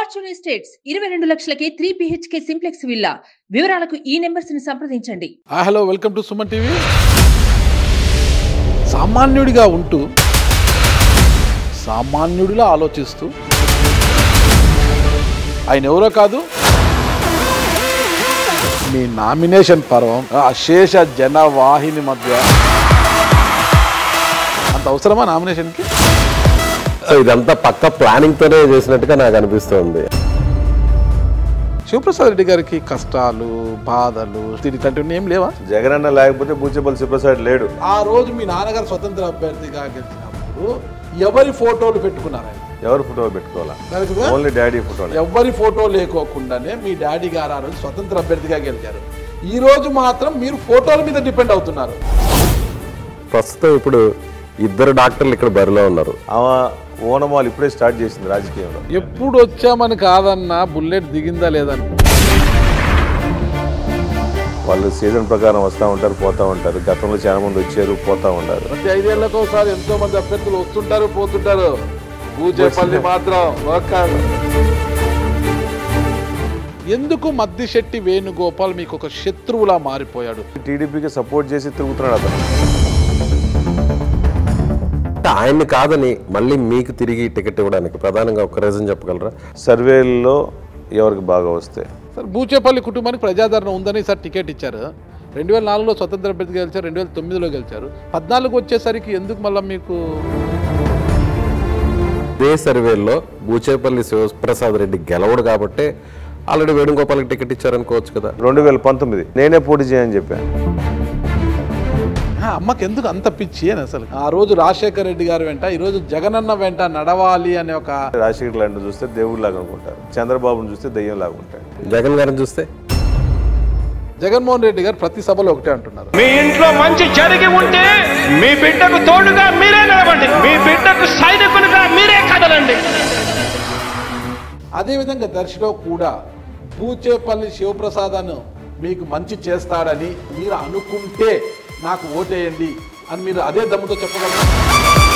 Fortune estates ఇరవై రెండు లక్షలకే త్రీ బిహెచ్కే సింప్లెక్స్ విల్లా వివరాలకు ఈ నెంబర్స్ ని సంప్రదించండి ఆ, hello welcome to Suman TV సామాన్యుడిగా ఉంటూ సామాన్యుడిలా ఆలోచిస్తూ ఆయన ఎవరో కాదు మీ నామినేషన్ పర్వం ఆ అశేష జనవాహిని మధ్య అంత అవసరమా నామినేషన్కి సో ఇదంతా పక్క ప్లానింగ్ తోనే చేసినట్టుగా నాకు అనిపిస్తుంది శివప్రసాద్ రెడ్డి గారికి కష్టాలు బాధలు ఇట్లాంటివన్నీ ఏం లేవా జగనన్న లేకపోతే బూచేపల్లి శివప్రసాద్ లేడు ఆ రోజు మీ నాన్నగారు స్వతంత్ర అభ్యర్థిగా గెలిచినప్పుడు ఎవరి ఫోటోలు పెట్టుకున్నారు ఆయన? ఎవరు ఫోటో పెట్టుకోవాలా దానికి కూడా ఓన్లీ డాడీ ఫోటోలే ఎవరి ఫోటో లేకోకుండానే మీ డాడీ గారు ఆ రోజు స్వతంత్ర అభ్యర్థిగా గెలిచారు ఈ రోజు మాత్రం మీరు ఫోటోల మీద డిపెండ్ అవుతున్నారు ప్రస్తుతం ఇప్పుడు ఇద్దరు డాక్టర్లు ఇక్కడ బరిలో ఉన్నారు ఆమె ఓనమాలు ఇప్పుడే స్టార్ట్ చేసింది రాజకీయంలో ఎప్పుడు వచ్చామని కాదన్నా బుల్లెట్ దిగిందా లేదని వాళ్ళు సీజన్ ప్రకారం వస్తూ ఉంటారు పోతూ ఉంటారు గతంలో చాలా మంది వచ్చారు పోతూ ఉంటారు ప్రతి ఐదేళ్లకు ఒకసారి ఎంతో మంది అభ్యర్థులు వస్తుంటారు పోతుంటారు పూజపల్లి మాత్రం ఒక్క- ఎందుకు మద్దిశెట్టి వేణుగోపాల్ మీకు ఒక శత్రువులా మారిపోయాడు టీడీపీకి సపోర్ట్ చేసి తిరుగుతున్నాడు అతను అంటే ఆయన్ని కాదని మళ్ళీ మీకు తిరిగి టికెట్ ఇవ్వడానికి ప్రధానంగా ఒక రీజన్ చెప్పగలరా సర్వేల్లో ఎవరికి బాగా వస్తే సార్ బూచేపల్లి కుటుంబానికి ప్రజాదరణ ఉందని సార్ టికెట్ ఇచ్చారు రెండు వేల నాలుగులో స్వతంత్ర అభ్యర్థిగా గెలిచారు రెండు వేల తొమ్మిదిలో గెలిచారు పద్నాలుగు వచ్చేసరికి ఎందుకు మళ్ళీ మీకు ఇదే సర్వేలో బూచేపల్లి శివప్రసాద్ రెడ్డి గెలవడు కాబట్టే ఆల్రెడీ వేణుగోపాల్కి టికెట్ ఇచ్చారనుకోవచ్చు కదా రెండు వేల పంతొమ్మిది నేనే పోటీ చేయని చెప్పాను ఆ, అమ్మకి ఎందుకు అంత పిచ్చి అని అసలు ఆ రోజు రాజశేఖర్ రెడ్డి గారు వెంట ఈ రోజు జగనన్న వెంట నడవాలి అనే ఒక రాజశేఖర్ లాంటి చూస్తే దేవుడు లాగా అనుకుంటారు చంద్రబాబుని చూస్తే దెయ్యం లాగా ఉంటాడు జగన్ గారిని చూస్తే జగన్మోహన్ రెడ్డి గారు ప్రతి సభలో ఒకటే అంటున్నారు మీ ఇంట్లో మంచి జరిగి ఉంటే మీ బిడ్డకు తోడుగా మీరే నిలబండి మీ బిడ్డకు సైనికులుగా మీరే కదలండి అదేవిధంగా దర్శిలో కూడా పూచేపల్లి శివప్రసాద్ మీకు మంచి చేస్తాడని మీరు అనుకుంటే నాకు ఓటేయండి అని మీరు అదే దమ్ముతో చెప్పగలరా